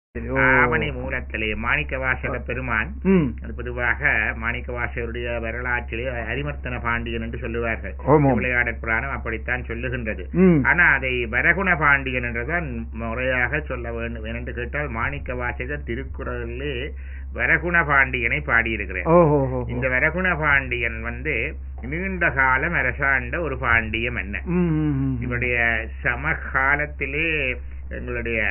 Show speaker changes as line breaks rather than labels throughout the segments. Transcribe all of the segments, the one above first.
ஓ.
ஆவணி மூலத்திலே மாணிக்க வாசக பெருமான்
ம்
அது பொதுவாக மாணிக்க வாசகருடைய வரலாற்றிலே அரிமர்த்தன பாண்டியன் என்று சொல்லுவார்கள்
ஆமாம்.
விளையாடற் புராணம் அப்படித்தான் சொல்லுகின்றது
ம்
ஆனா அதை வரகுண பாண்டியன் என்றுதான் முறையாக சொல்ல வேண்டும் ஏனென்று கேட்டால் மாணிக்க வாசகர் திருக்குறளிலே வரகுண பாண்டியனை பாடியிருக்கிறார்
ஓஹோ ஹோ
இந்த வரகுண பாண்டியன் வந்து நீண்ட காலம் அரசாண்ட ஒரு பாண்டிய மன்னன்
ம் ம், ம்
இவருடைய சமகாலத்திலே எங்களுடைய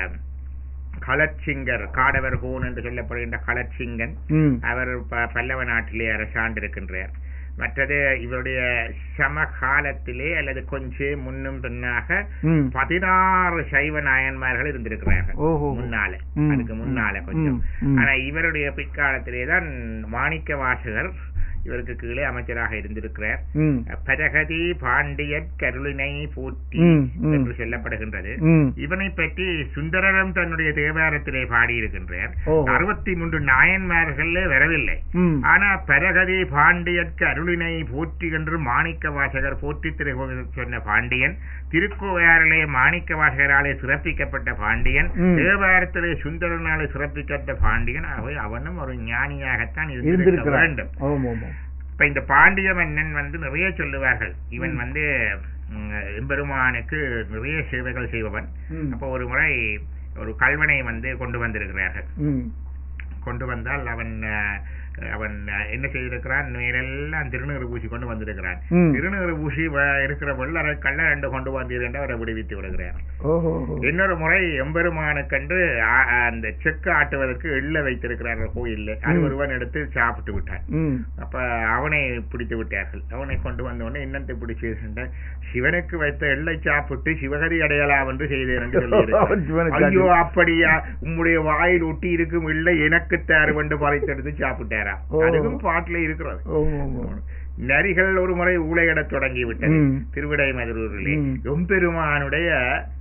களச்சிங்கர் காடவர் கோன் என்று சொல்லப்படுகின்ற களச்சிங்கன்
ம்
அவர் ப- பல்லவ நாட்டிலே அரசாண்டிருக்கின்றார் மற்றது இவருடைய சமகாலத்திலே அல்லது கொஞ்சம் முன்னும் பின்னாக
ம்
பதினாறு சைவ நாயன்மார்கள் இருந்திருக்கிறார்கள்
ஓஹோ
முன்னால
ம்,
அதுக்கு முன்னால
ம்,
கொஞ்சம்
ம்.
ஆனா இவருடைய பிற்காலத்திலே தான் மாணிக்க வாசகர் இவருக்கு கீழே அமைச்சராக இருந்திருக்கிறார்
ம்
பரகதி பாண்டிய கருளினை போற்றி
ம், ம்.
என்று சொல்லப்படுகின்றது
ம்
இவனை பற்றி சுந்தரரும் தன்னுடைய தேவாரத்திலே பாடியிருக்கின்றார்
ஓஹோ.
அறுபத்தி மூன்று நாயன்மார்கள் வரவில்லை
ம்
ஆனா பரகதி பாண்டியற்கு அருளினை போற்றி என்று மாணிக்க வாசகர் போற்றி திரு சொன்ன பாண்டியன் திருக்கோயாரிலே மாணிக்க வாசகராலே சிறப்பிக்கப்பட்ட பாண்டியன்
ம்.
தேவாரத்திலே சுந்தரனாலே சிறப்பிக்கப்பட்ட பாண்டியன் ஆகவே அவனும் ஒரு ஞானியாகத்தான் இருந்திருக்க
இருந்திருக்கிறார்
வேண்டும்
ஆமாம் ஆமாம்
இப்ப இந்த பாண்டிய மன்னன் வந்து நிறைய சொல்லுவார்கள் இவன்
ம்.
வந்து ம், எம்பெருமானுக்கு நிறைய சேவைகள் செய்பவன்
ம்
அப்போ ஒரு முறை ஒரு கல்வனை வந்து கொண்டு வந்திருக்கிறார்கள்
ம்
கொண்டு வந்தால் அவன் அஹ், அவன் அஹ், என்ன செய்திருக்கிறான் நேரெல்லாம் திருநீறு பூசி கொண்டு வந்திருக்கிறான்
ம்
திருநீறு பூசி வ- இருக்கிற பொருள் கள்ள ரெண்டு கொண்டு வந்தீர் என்று அவரை விடுவித்து விடுகிறார்
ஓஹோ ஹோ.
இன்னொரு முறை எம்பெருமானுக்கென்று ஆ- அந்த செக்கு ஆட்டுவதற்கு எள்ள வைத்திருக்கிறார்கள் கோயில்ல அது
ம்.
ஒருவன் எடுத்து சாப்பிட்டு விட்டான்
ம்
அப்ப அவனை பிடித்து விட்டார்கள் அவனை கொண்டு வந்த உடனே இன்னத்தை பிடிச்சு சிவனுக்கு வைத்த எள்ளை சாப்பிட்டு சிவகதி அடையலாம் என்று செய்தேன் என்று
அவன்
சொல்லியிருக்கிறான்.
சிவனுக்கு
ஐயோ அப்படியா உம்முடைய வாயில் ஒட்டி இருக்கும் இல்லை எனக்கு தேர் என்று பறித்தெடுத்து சாப்பிட்டாரா
ஓ.
அதுக்கும் பாட்டுல இருக்கிறது
ஆமாம் ஆமாம்
நரிகள் ஒரு முறை ஊழையிடத் தொடங்கி விட்டது
ம்.
திருவிடை மதுரூரிலே
ம்.
எம்பெருமானுடைய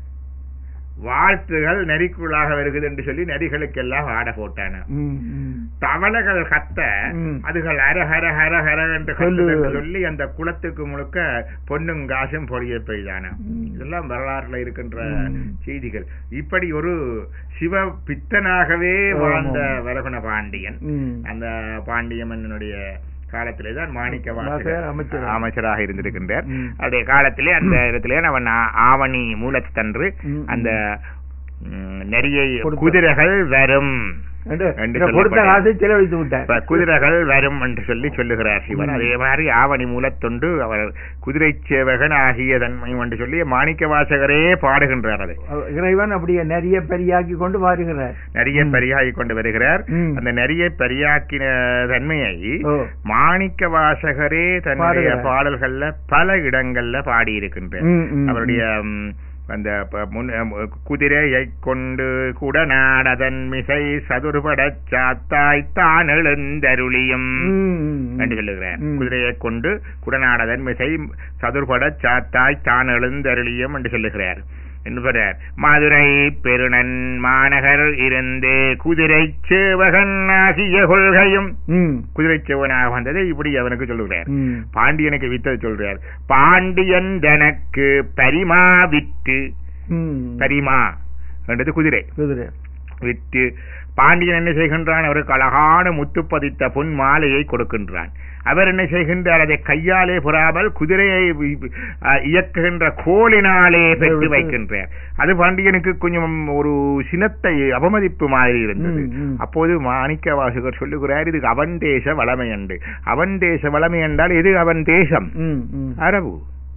வாழ்த்துகள் நரிக்குள்ளாக வருகிறது என்று சொல்லி நரிகளுக்கெல்லாம் ஆட போட்டான
ம் ம்
தவளைகள் கத்த
ம்.
அதுகள் ஹர ஹர ஹர ஹர என்று
சொல்லு.
கத்துது என்று சொல்லி அந்த குளத்துக்கு முழுக்க பொன்னும் காசும் பொழிய பெய்தான
ம்.
இதெல்லாம் வரலாறுல இருக்கின்ற
ம்.
செய்திகள் இப்படி ஒரு சிவ பித்தனாகவே வாழ்ந்த
ஆமாம்.
வரகுண பாண்டியன்
ம்
அந்த பாண்டிய மன்னனுடைய காலத்திலே தான் மாணிக்க
வாசகர்
வாசகர்
அமைச்சர்.
அமைச்சராக இருந்திருக்கின்றார்
ம்.
அவருடைய காலத்திலே அந்த இடத்திலே அவன் ஆ- ஆவணி மூலத்தன்று
ம்.
அந்த ம், நெறியை
கொடுத்த-
குதிரைகள் வரும்
என்று
என்று
இந்த கொடுத்த
சொல்லப்பட்ட-
காசை செலவழித்து விட்டார்
இப்ப குதிரைகள் வரும் என்று சொல்லி சொல்லுகிறார் சிவன்
ம்.
அதே மாதிரி ஆவணி மூலத்தொண்டு அவர் குதிரை சேவகன் ஆகிய தன்மை என்று சொல்லி மாணிக்க வாசகரே பாடுகின்றார் அதை
அவர் இறைவன் அப்படியே நிறைய பெரியாக்கி கொண்டு வருகிறார்
நிறைய
ம்.
பரியாகி கொண்டு வருகிறார்
ம்.
அந்த நிறைய பரியாக்கின தன்மையை
ஓ
மாணிக்க வாசகரே தன்னுடைய
பாடுகிறார்.
பாடல்கள்ல பல இடங்கள்ல பாடியிருக்கின்றார்
ம், ம்,
அவருடைய ம், அந்த ப- முன் அம், குதிரையை கொண்டு குடநாடதன் மிசை சதுர்படச் சாத்தாய் தான் எழுந்தருளியும்
ம், ம்,
என்று சொல்லுகிறார்
ம்.
குதிரையை கொண்டு குடநாடதன் மிசை சதுர்படச் சாத்தாய் தான் எழுந்தருளியும் என்று சொல்லுகிறார் என்று சொல்றார் மதுரை பெருநன் மாநகர் இருந்து குதிரை சேவகன் ஆகிய கொள்கையும்
ம்,
குதிரை சேவனாக வந்ததை இப்படி அவனுக்கு சொல்லுகிறார்
ம்.
பாண்டியனுக்கு வித்தது சொல்றார் பாண்டியன் தனக்கு பரிமா விட்டு
ம்.
பரிமா என்றது குதிரை
குதிரை
விட்டு பாண்டியன் என்ன செய்கின்றான் அவருக்கு அழகான முத்து பதித்த பொன் மாலையை கொடுக்கின்றான் அவர் என்ன செய்கின்றார் அதை கையாலே புறாமல் குதிரையை வி- அஹ், இயக்குகின்ற கோலினாலே பெற்று
விட்டு-
வைக்கின்றார் அது பாண்டியனுக்கு கொஞ்சம் ஒரு சினத்தை அவமதிப்பு மாதிரி இருந்தது
ம், ம்.
அப்போது மாணிக்க வாசகர் சொல்லுகிறார் இது அவன் தேச வளமை என்று அவன் தேச வளமை என்றால் இது அவன் தேசம்
ம், ம்.
அரபு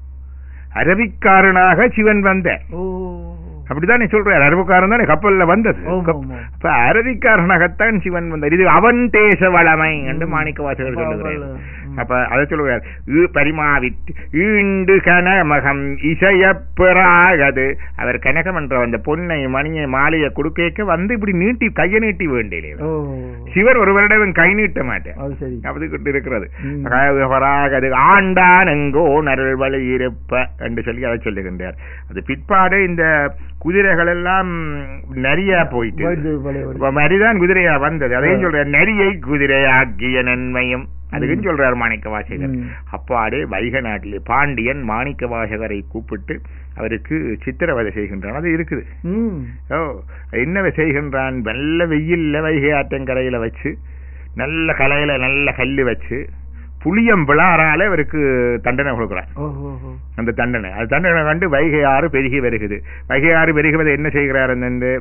அரபிக்காரனாக சிவன் வந்த
ஓ
அப்படித்தானே சொல்றார் அரபுக்காரன் தானே கப்பல்ல வந்தது
ஆமா,
கப்-
ஆமா.
அப்ப அரபிக்காரனாகத்தான் சிவன் வந்தார் இது அவன் தேச வளமை என்று
ம்.
மாணிக்க வாசகர்
அப்ப
சொல்லுகிறார்
அவள், ம்.
அப்ப அதை சொல்லுகிறார் ஈ பரிமாவிட்டு ஈண்டு கனமகம் இசையப்பிறாகது அவர் கனகம் என்ற அந்த பொன்னை மணியை மாலையை கொடுக்க வந்து இப்படி நீட்டி கையை நீட்டி வேண்டிய
ஓ
சிவர் ஒரு வருடம் கை நீட்ட மாட்டேன்
அது சரி
அப்படி கொண்டு இருக்கிறது
ம்.
கனகவராகது ஆண்டான் எங்கோ நரல் வழி இருப்ப என்று சொல்லி அதை சொல்லுகின்றார் அது பிற்பாடு இந்த குதிரைகள் எல்லாம் நிறைய போயிட்டு
போயிடுது பழைய ஒரு-
இப்ப மரிதான் குதிரையா வந்தது அதையும்
ஆ.
சொல்ற நரியை குதிரையாக்கிய நன்மையும் அதுக்குன்னு
ம்.
சொல்றார் மாணிக்க வாசகர்
ம்.
அப்பாடு வைக நாட்டிலே பாண்டியன் மாணிக்க வாசகரை கூப்பிட்டு அவருக்கு சித்திரவதை செய்கின்றான் அது இருக்குது
ம்
ஓ என்ன செய்கின்றான் நல்ல வெயில்ல வைகை ஆற்றங்கரையில வச்சு நல்ல கலையில நல்ல கல்லு வச்சு புளியம் விழாறால அவருக்கு தண்டனை கொடுக்குறான்
ஓஹோ
அந்த தண்டனை அது தண்டனை கண்டு வைகை ஆறு பெருகி வருகிறது வைகை ஆறு பெருகுவதை என்ன செய்கிறார் என்று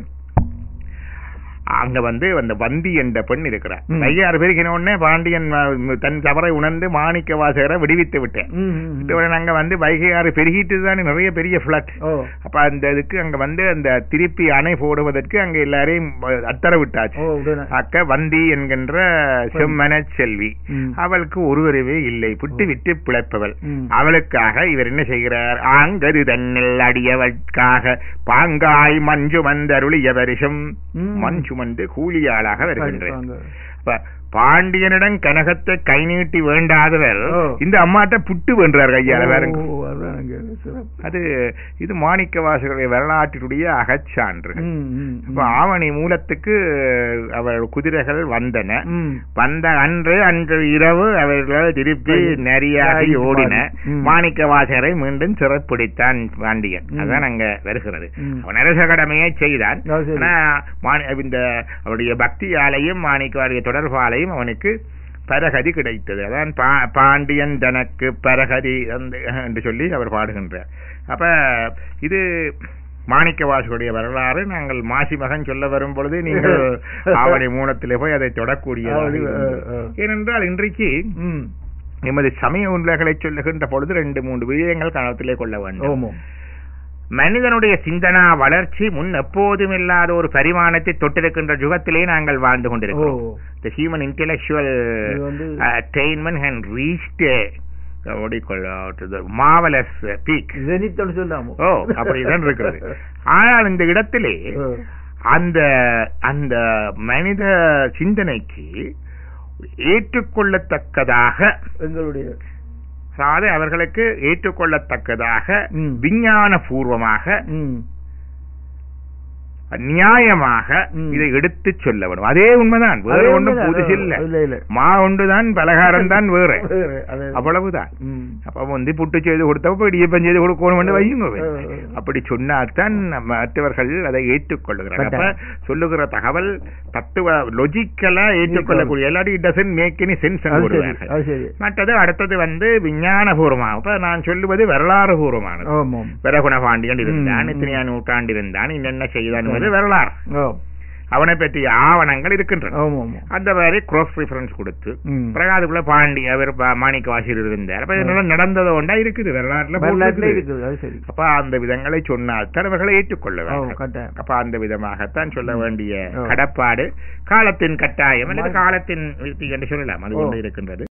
அங்க வந்து அந்த வந்தி என்ற பெண் இருக்கிறார்
ம்.
வைகை ஆறு பெருகின உடனே பாண்டியன் அஹ், தன் தவறை உணர்ந்து மாணிக்க வாசகரை விடுவித்து விட்டேன்
ம், ம், ம்.
விட்டவுடனே அங்க வந்து வைகை ஆறு பெருகிட்டு தானே நிறைய பெரிய பிளட்
ஓ
அப்ப அந்த இதுக்கு அங்க வந்து அந்த திருப்பி அணை போடுவதற்கு அங்க எல்லாரையும் அஹ், உத்தரவிட்டாச்சு
ஓ உடனே
அக்க வந்தி என்கின்ற செம்மன செல்வி
ம்.
அவளுக்கு ஒருவரவே இல்லை விட்டு விட்டு பிழைப்பவள்
ம்.
அவளுக்காக இவர் என்ன செய்கிறார் ஆங்கரு தன்னில் அடியவட்காக பாங்காய் மஞ்சு மந்தருளிய வருஷம்
ம்.
மண் சுமந்து கூலியாளாக வருகின்றேன்
வாங்க.
அப்ப பாண்டியனிடம் கனகத்தை கை நீட்டி வேண்டாதவர்
ஓ.
இந்த அம்மாட்ட புட்டு வென்றார் கையால வேறுங்க
ஓ, அதான் அங்க சிறப்பு.
அது இது மாணிக்க வாசகருடைய வரலாற்றினுடைய அகச்சான்று
ம், ம்,
அப்ப ஆவணி மூலத்துக்கு அவர் குதிரைகள் வந்தன
ம்.
வந்த அன்று அன்று இரவு அவர்கள் திருப்பி
ஐயோ.
நெறியாகி
ஐயோ,
ஓடின
ம்.
மாணிக்க வாசகரை மீண்டும் சிறைப்பிடித்தான் பாண்டியன்
ம்.
அதான் அங்க வருகிறது
ம்.
அவன் அரச கடமையை செய்தான்
அது சரி.
ஆனா மாணி- இந்த அவருடைய பக்தியாலையும் மாணிக்கவாரிய தொடர்பாலையும் அவனுக்கு பரகதி கிடைத்தது அதான் பா- பாண்டியன் தனக்கு பரகதி அந்த- என்று சொல்லி அவர் பாடுகின்றார் அப்ப இது மாணிக்கவாசகுடைய வரலாறு நாங்கள் மாசி மகன் சொல்ல வரும் பொழுது நீங்கள் ஆவணி மூலத்திலே போய் அதை தொடக்கூடிய
ஆவணி, அஹ், அஹ்.
ஏனென்றால் இன்றைக்கு
ம்.
எமது சமய உண்மைகளை சொல்லுகின்ற பொழுது ரெண்டு மூன்று விஜயங்கள் கணத்திலே கொள்ள வேண்டும்
ஓமோ.
மனிதனுடைய சிந்தனா வளர்ச்சி முன் எப்போதும் இல்லாத ஒரு பரிமாணத்தை தொட்டிருக்கின்ற யுகத்திலே நாங்கள் வாழ்ந்து
ஓ.
கொண்டிருக்கிறோம் the human intellectual
இது வந்து
attainment has reached a uh, what do you call uh, to the marvelous uh, peak
ஜெனித்தல் சொல்லாமோ
ஓ அப்படிதான் இருக்கிறது ஆனால் இந்த இடத்திலே
ஓ.
அந்த அந்த மனித சிந்தனைக்கு ஏற்றுக்கொள்ளத்தக்கதாக
எங்களுடைய
அதாவது அவர்களுக்கு ஏற்றுக்கொள்ளத்தக்கதாக
ம்.
விஞ்ஞான பூர்வமாக
ம்.
நியாயமாக
ம்.
இதை எடுத்து சொல்ல வேண்டும் அதே உண்மைதான் வேற
அதே
ஒன்றும்
உண்மைதான்.
புதுசு இல்ல
இல்ல, இல்ல.
மா ஒன்றுதான் பலகாரம் தான் வேற
வேற, அதே.
அவ்வளவுதான்
ம்.
அப்ப வந்து புட்டு செய்து கொடுத்தப்ப இடியப்பம் செய்து கொடுக்கணும் வையுங்க
ஆ, ஆ.
அப்படி சொன்னால்தான் நம்ம மற்றவர்கள் அதை ஏற்றுக்கொள்ளுகிறார் அப்ப
கட்டாயம்.
சொல்லுகிற தகவல் தத்துவ லொஜிக்கலா ஏற்றுக்கொள்ளக்கூடிய எல்லாரும் it doesn't make any sense
அது சரி,
வருவார்கள்
அது சரி.
மற்றது அடுத்தது வந்து விஞ்ஞான பூர்வமாக அப்ப நான் சொல்லுவது வரலாறு பூர்வமானது
ஆமாம்.
வரகுண பாண்டியன் இருந்தான்
ம்,
இத்தனையா நூற்றாண்டு இருந்தான் என்னென்ன செய்தான் என்பது வரலாறு
ஓ.
அவனை பற்றிய ஆவணங்கள் இருக்கின்றன
ஆமாம், ஆமாம்.
அந்த மாதிரி cross reference கொடுத்து
ம்.
பிறகு அதுக்குள்ள பாண்டி அவர் பா- மாணிக்க வாசியர் இருந்தார் அப்ப இதெல்லாம் நடந்தது ஒன்றா இருக்குது வரலாறுல
வரலாற்றுல
போட்டிருக்குது.
இருக்குது, அது சரி.
அப்ப அந்த விதங்களை சொன்னால் தான் அவர்களை
ஓ,
ஏற்றுக்கொள்ளுவார்கள்
கட்டாயம்.
அப்ப அந்த விதமாகத்தான் சொல்ல வேண்டிய
ஓ.
கடப்பாடு காலத்தின் கட்டாயம் அல்லது
மா-
காலத்தின் விருத்தி என்று சொல்லலாம் அது
ஓ.
ஒன்று இருக்கின்றது